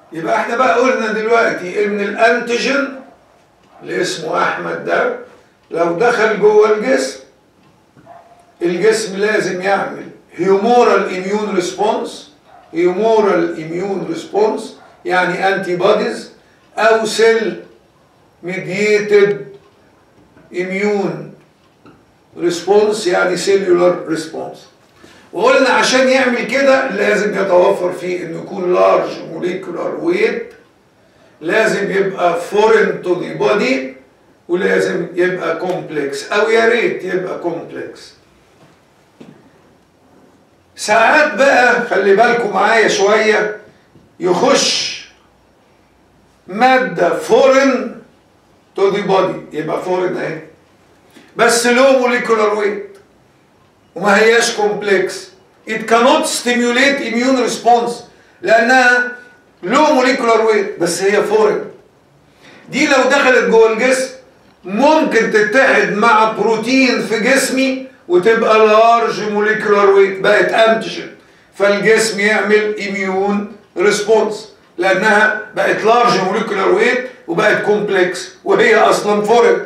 يبقى احنا بقى قلنا دلوقتي ان الانتيجين اللي اسمه احمد ده لو دخل جوه الجسم الجسم لازم يعمل هيومورال اميون ريسبونس هيومورال اميون ريسبونس يعني انتي بوديز او سيل ميديتد اميون ريسبونس يعني سيلولار ريسبونس وقلنا عشان يعمل كده لازم يتوفر فيه انه يكون لارج موليكولار ويت لازم يبقى فورين تو ذا بودي ولازم يبقى كومبلكس او يا ريت يبقى كومبلكس ساعات بقى خلي بالكم معايا شويه يخش ماده فورين تو ذا بودي يبقى فورين اهي بس لو موليكولار ويت وما هياش كومبلكس it cannot stimulate immune response لانها لو موليكولار ويت بس هي فورين دي لو دخلت جوه الجسم ممكن تتحد مع بروتين في جسمي وتبقى لارج موليكولار ويت بقت انتيجين فالجسم يعمل اميون ريسبونس لانها بقت لارج موليكولار ويت وبقت كومبلكس وهي اصلا فورين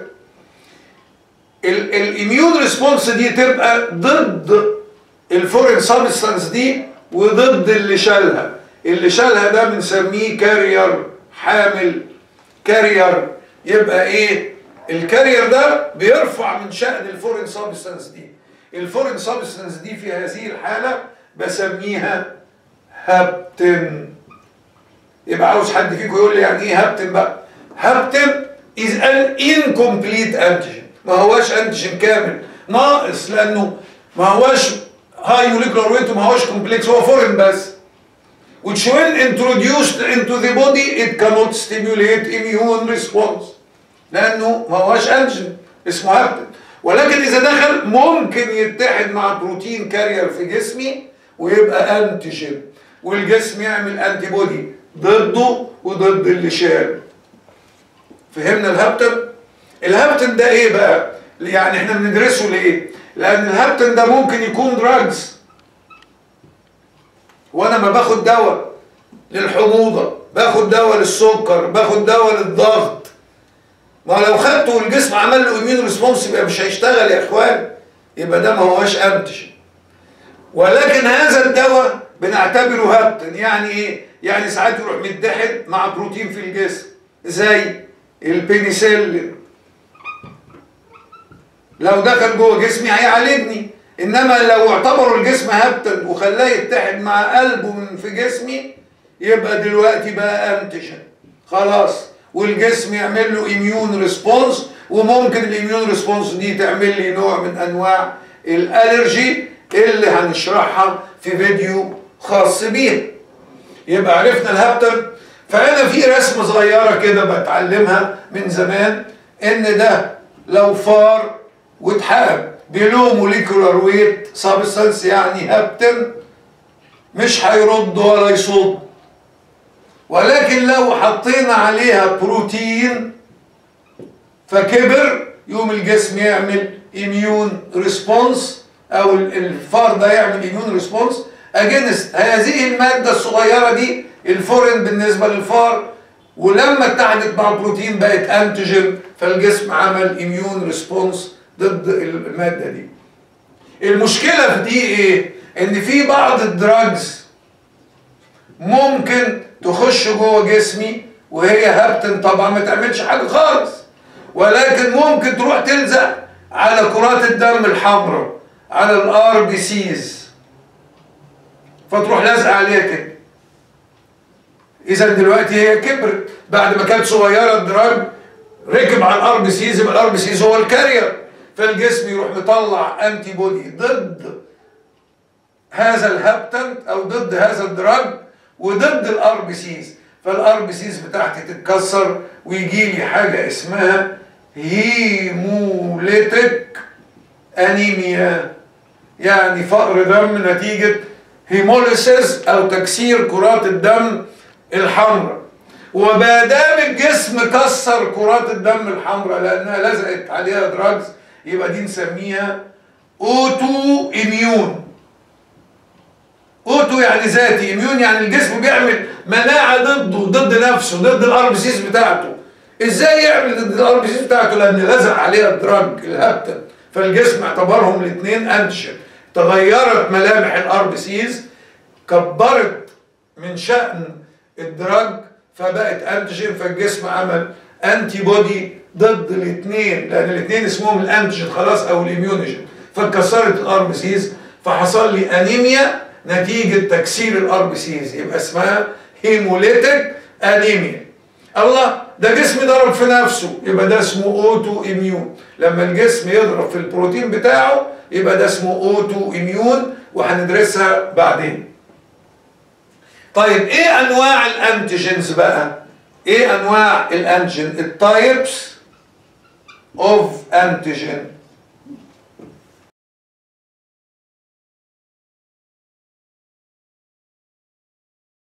الاميون ريسبونس دي تبقى ضد الفورين سبستانس دي وضد اللي شالها اللي شالها ده بنسميه كارير حامل كارير يبقى ايه الكارير ده بيرفع من شأن الفورين سبستانس دي الفورين سبستانس دي في هذه الحالة بسميها هابتن يبقى عاوز حد فيكم يقول لي يعني ايه هابتن بقى هابتن is an incomplete antigen ما هواش انتيجين كامل ناقص لانه ما هواش هاي موليكولار ويت وما هواش كومبلكس هو فورين بس which when introduced into the body it cannot stimulate immune response لانه ما هواش انتيجين اسمه هابتن ولكن اذا دخل ممكن يتحد مع بروتين كارير في جسمي ويبقى انتيجين والجسم يعمل انتي بودي ضده وضد اللي شال فهمنا الهابتن الهابتن ده ايه بقى يعني احنا بندرسه ليه لان الهابتن ده ممكن يكون دراجز وانا ما باخد دواء للحموضه باخد دواء للسكر باخد دواء للضغط ما لو خدته والجسم عمل له اميون ريسبونس يبقى مش هيشتغل يا اخوان يبقى ده ما هوش انتيجين ولكن هذا الدواء بنعتبره هابتن يعني ايه يعني ساعات يروح متحد مع بروتين في الجسم زي البنسلين لو دخل جوه جسمي هيعالجني انما لو اعتبروا الجسم هبتن وخلاه يتحد مع قلبه من في جسمي يبقى دلوقتي بقى انتيجين خلاص والجسم يعمل له اميون ريسبونس وممكن الاميون ريسبونس دي تعمل لي نوع من انواع الالرجي اللي هنشرحها في فيديو خاص بيها يبقى عرفنا الهبتن فانا في رسمه صغيره كده بتعلمها من زمان ان ده لو فار واتحاب بلو موليكولار ويت سبستانس يعني هبتن مش هيرد ولا يصد ولكن لو حطينا عليها بروتين فكبر يوم الجسم يعمل اميون ريسبونس او الفار ده يعمل اميون ريسبونس اجينست هذه الماده الصغيره دي الفورين بالنسبه للفار ولما اتحدت مع البروتين بقت انتيجين فالجسم عمل اميون ريسبونس ضد الماده دي المشكله في دي ايه ان في بعض الدراجز ممكن تخش جوه جسمي وهي هبتن طبعا ما تعملش حاجه خالص ولكن ممكن تروح تلزق على كرات الدم الحمراء على الار بي سيز فتروح لازقه عليها كده اذا دلوقتي هي كبرت بعد ما كانت صغيره الدراج ركب على الار بي سيز يبقى الار بي سيز هو الكارير فالجسم يروح مطلع انتي بودي ضد هذا الهبتنت او ضد هذا الدراج وضد الار بي سيز فالار بي سيز بتاعتي تتكسر ويجي لي حاجه اسمها هيموليتك انيميا يعني فقر دم نتيجه هيموليسيس او تكسير كرات الدم الحمراء وما دام الجسم كسر كرات الدم الحمراء لانها لزقت عليها دراجز يبقى دي نسميها اوتو اميون اوتو يعني ذاتي اميون يعني الجسم بيعمل مناعه ضده ضد نفسه ضد الار بي سيز بتاعته ازاي يعمل ضد الار بي سيز بتاعته لان لزق عليها الدراج الهبتن فالجسم اعتبرهم الاثنين انتيجين تغيرت ملامح الار بي سيز كبرت من شأن الدراج فبقت انتيجين فالجسم عمل انتي بودي ضد الاثنين لان الاثنين اسمهم الانتيجين خلاص او الاميونيجين فاتكسرت الار بي سيز فحصل لي انيميا نتيجه تكسير الار بي سيز يبقى اسمها هيموليتيك انيميا الله ده جسم ضرب في نفسه يبقى ده اسمه اوتو اميون لما الجسم يضرب في البروتين بتاعه يبقى ده اسمه اوتو اميون وهندرسها بعدين طيب ايه انواع الانتيجينز بقى ايه انواع الانتيجين التايبس اوف انتيجين